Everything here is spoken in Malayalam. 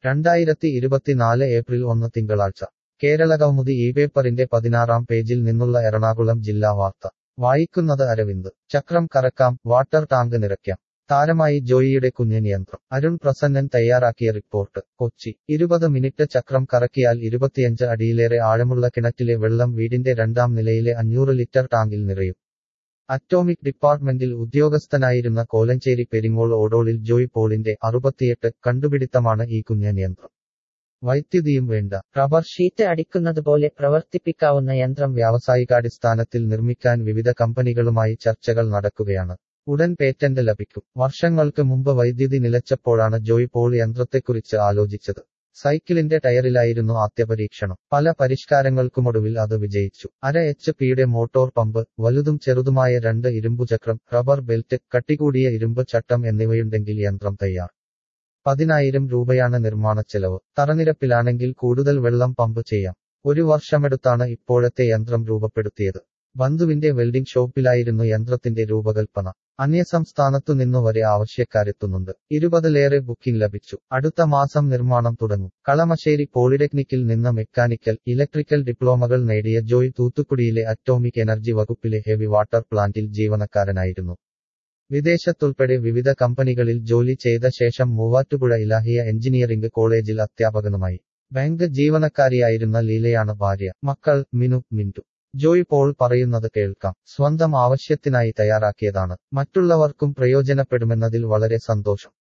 രണ്ടായിരത്തി ഇരുപത്തിനാല് ഏപ്രിൽ ഒന്ന് തിങ്കളാഴ്ച കേരളകൗമുദി ഈ പേപ്പറിന്റെ പതിനാറാം പേജിൽ നിന്നുള്ള എറണാകുളം ജില്ലാ വാർത്ത വായിക്കുന്നത് അരവിന്ദ് ചക്രം കറക്കാം വാട്ടർ ടാങ്ക് നിറയ്ക്കാം താരമായി ജോയിയുടെ കുഞ്ഞുനിയന്ത്രം അരുൺ പ്രസന്നൻ തയ്യാറാക്കിയ റിപ്പോർട്ട് കൊച്ചി ഇരുപത് മിനിറ്റ് ചക്രം കറക്കിയാൽ ഇരുപത്തിയഞ്ച് അടിയിലേറെ ആഴമുള്ള കിണറ്റിലെ വെള്ളം വീടിന്റെ രണ്ടാം നിലയിലെ അഞ്ഞൂറ് ലിറ്റർ ടാങ്കിൽ നിറയും അറ്റോമിക് ഡിപ്പാർട്ട്മെന്റിൽ ഉദ്യോഗസ്ഥനായിരുന്ന കോലഞ്ചേരി പെരിങ്ങോൾ ഓടോളിൽ ജോയ് പോളിന്റെ അറുപത്തിയെട്ട് കണ്ടുപിടിത്തമാണ് ഈ കുഞ്ഞുനിയന്ത്രം വൈദ്യുതിയും വേണ്ട റബ്ബർ ഷീറ്റ് അടിക്കുന്നതുപോലെ പ്രവർത്തിപ്പിക്കാവുന്ന യന്ത്രം വ്യാവസായികാടിസ്ഥാനത്തിൽ നിർമ്മിക്കാൻ വിവിധ കമ്പനികളുമായി ചർച്ചകൾ നടക്കുകയാണ് ഉടൻ പേറ്റന്റ് ലഭിക്കും വർഷങ്ങൾക്ക് മുമ്പ് വൈദ്യുതി നിലച്ചപ്പോഴാണ് ജോയ് പോൾ യന്ത്രത്തെക്കുറിച്ച് ആലോചിച്ചത് സൈക്കിളിന്റെ ടയറിലായിരുന്നു ആദ്യ പരീക്ഷണം പല പരിഷ്കാരങ്ങൾക്കുമൊടുവിൽ അത് വിജയിച്ചു അര എച്ച് പിയുടെ മോട്ടോർ പമ്പ് വലുതും ചെറുതുമായ രണ്ട് ഇരുമ്പുചക്രം റബ്ബർ ബെൽറ്റ് കട്ടികൂടിയ ഇരുമ്പ് ചട്ടം എന്നിവയുണ്ടെങ്കിൽ യന്ത്രം തയ്യാർ പതിനായിരം രൂപയാണ് നിർമ്മാണ ചെലവ് തറനിരപ്പിലാണെങ്കിൽ കൂടുതൽ വെള്ളം പമ്പ് ചെയ്യാം ഒരു വർഷമെടുത്താണ് ഇപ്പോഴത്തെ യന്ത്രം രൂപപ്പെടുത്തിയത് ബന്ധുവിന്റെ വെൽഡിംഗ് ഷോപ്പിലായിരുന്നു യന്ത്രത്തിന്റെ രൂപകൽപ്പന അന്യസംസ്ഥാനത്തു നിന്നു വരെ ആവശ്യക്കാരെത്തുന്നുണ്ട് ഇരുപതിലേറെ ബുക്കിംഗ് ലഭിച്ചു അടുത്ത മാസം നിർമ്മാണം തുടങ്ങും കളമശ്ശേരി പോളിടെക്നിക്കിൽ നിന്ന് മെക്കാനിക്കൽ ഇലക്ട്രിക്കൽ ഡിപ്ലോമകൾ നേടിയ ജോയ് തൂത്തുക്കുടിയിലെ അറ്റോമിക് എനർജി വകുപ്പിലെ ഹെവി വാട്ടർ പ്ലാന്റിൽ ജീവനക്കാരനായിരുന്നു വിദേശത്തുൾപ്പെടെ വിവിധ കമ്പനികളിൽ ജോലി ചെയ്ത ശേഷം മൂവാറ്റുപുഴ ഇലാഹിയ എഞ്ചിനീയറിംഗ് കോളേജിൽ അധ്യാപകനുമായി ബാങ്ക് ജീവനക്കാരിയായിരുന്ന ലീലയാണ് ഭാര്യ മക്കൾ മിനു മിന്റു ജോയ് പോൾ പറയുന്നത് കേൾക്കാം സ്വന്തം ആവശ്യത്തിനായി തയ്യാറാക്കിയതാണ് മറ്റുള്ളവർക്കും പ്രയോജനപ്പെടുമെന്നതിൽ വളരെ സന്തോഷം